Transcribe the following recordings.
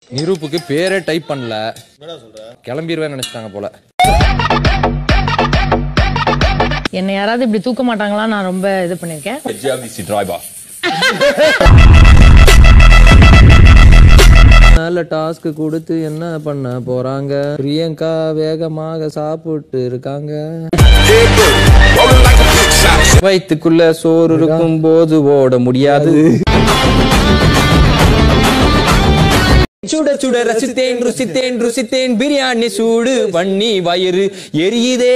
நிரூப்புக்கு பேரே டைப் பண்ணல கிளம்பிடுவேன் நினைச்சிட்டாங்க போல என்னை யாராவது இப்படி தூக்க மாட்டாங்களா நான் ரொம்ப இது பண்ணிருக்கேன் நல்ல டாஸ்க் கொடுத்து என்ன பண்ண போறாங்க பிரியங்கா வேகமாக சாப்பிட்டு இருக்காங்க வயிற்றுக்குள்ள சோறு இருக்கும் போது ஓட முடியாது சுட சுட ரசித்தேன் ருசித்தேன் ருசித்தேன் பிரியாணி சூடு வன்னி வயிறு எரியுதே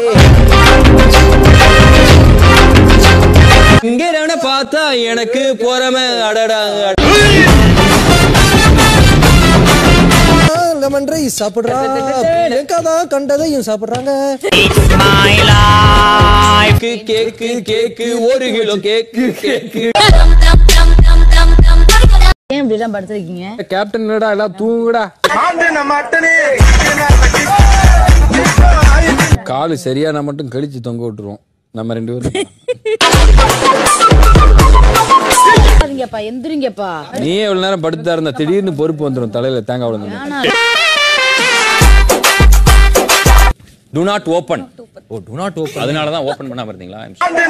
இங்க பார்த்தா எனக்கு பொறாம அடடா லெமன் ரைஸ் சாப்பிடுறா பிரியங்கா தான் கண்டதையும் சாப்பிடுறாங்க கேக்கு கேக்கு கேக்கு ஒரு கிலோ கேக்கு கேக்கு ஏன் இப்படி எல்லாம் படுத்திருக்கீங்க கேப்டன் என்னடா எல்லாம் தூங்குடா காலு சரியான மட்டும் கழிச்சு தொங்க விட்டுருவோம் நம்ம ரெண்டு பேரும் எந்திரிங்கப்பா எந்திரிங்கப்பா நீயே இவ்வளவு நேரம் படுத்தா இருந்தா திடீர்னு பொறுப்பு வந்துடும் தலையில தேங்காய் விழுந்து do not open oh do not open அதனால தான் ஓபன் பண்ணாம இருந்தீங்களா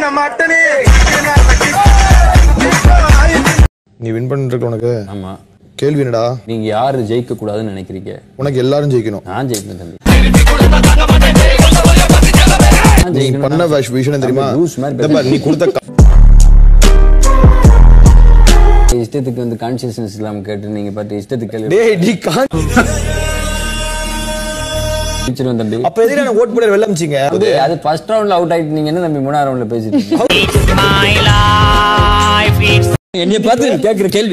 நீ வின் பண்ணிட்டு உனக்கு ஆமா கேள்வி என்னடா நீங்க யாரு ஜெயிக்க கூடாதுன்னு நினைக்கிறீங்க உனக்கு எல்லாரும் ஜெயிக்கணும் நான் ஜெயிக்கணும் தம்பி நான் நீ ஜெயிக்கணும் பண்ண விஷ- விஷயம் தெரியுமா லூஸ் மாதிரி இந்த பாரு, நீ கொடுத்த க- இஷ்டத்துக்கு வந்து கான்சியஸ்னஸ் இல்லாம கேட்டு நீங்க பார்த்து இஷ்டத்துக்கு கேள்வி டேய் நீ கான் ஜெயிச்சிருவேன் தம்பி அப்ப எதிர நான் ஓட் போட வெள்ளமிச்சிங்க அது அது ஃபர்ஸ்ட் ரவுண்ட்ல அவுட் ஆயிட்டு நீங்க என்ன தம்பி மூணாவது ரவுண்ட்ல பேசிட்டு இருக்கீங்க? என்னைய பார்த்து நீ கேக்குற கேள்வி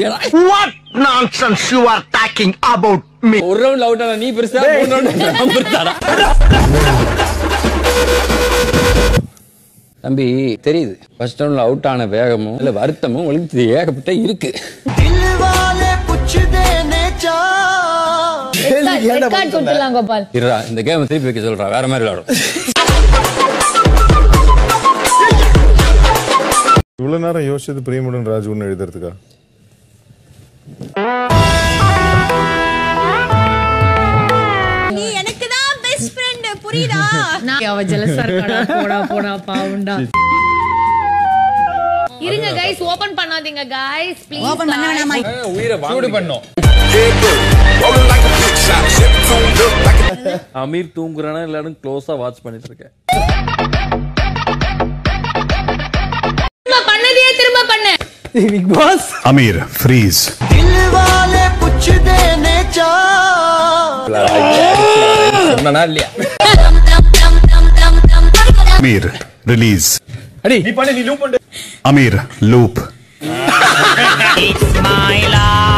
ஒரு ரவுண்ட்ல அவுட் ஆனா நீ பெருசா மூணு ரவுண்ட் நான் பெருசாடா தம்பி தெரியுது ஃபர்ஸ்ட் ரவுண்ட்ல அவுட் ஆன வேகமும் இல்ல வருத்தமும் உங்களுக்கு இது ஏகப்பட்ட இருக்கு ரெட் கார்டு கொடுத்துடலாம் கோபால் இருடா இந்த கேம் திருப்பி வைக்க சொல்றா வேற மாதிரி விளையாடும் இவ்வளவு நேரம் யோசிச்சது பிரியமுடன் ராஜுன்னு எழுதுறதுக்கா நீ எனக்கு தான் பெஸ்ட் ஃப்ரெண்ட் புரியுதா நான் அவ ஜெலஸா இருக்காடா போடா போடா பாவுண்டா இருங்க கைஸ் ஓபன் பண்ணாதீங்க கைஸ் ப்ளீஸ் ஓபன் பண்ண வேணாமா உயிரை சூடு பண்ணோம் அமீர் தூங்குறானா எல்லாரும் க்ளோஸா வாட்ச் பண்ணிட்டு இருக்கேன் திரும்ப பண்ணதையே திரும்ப பண்ணு பிக் பாஸ் Amir, freeze. சொன்னா இல்லையா Amir, release. அடி Amir, loop. my life.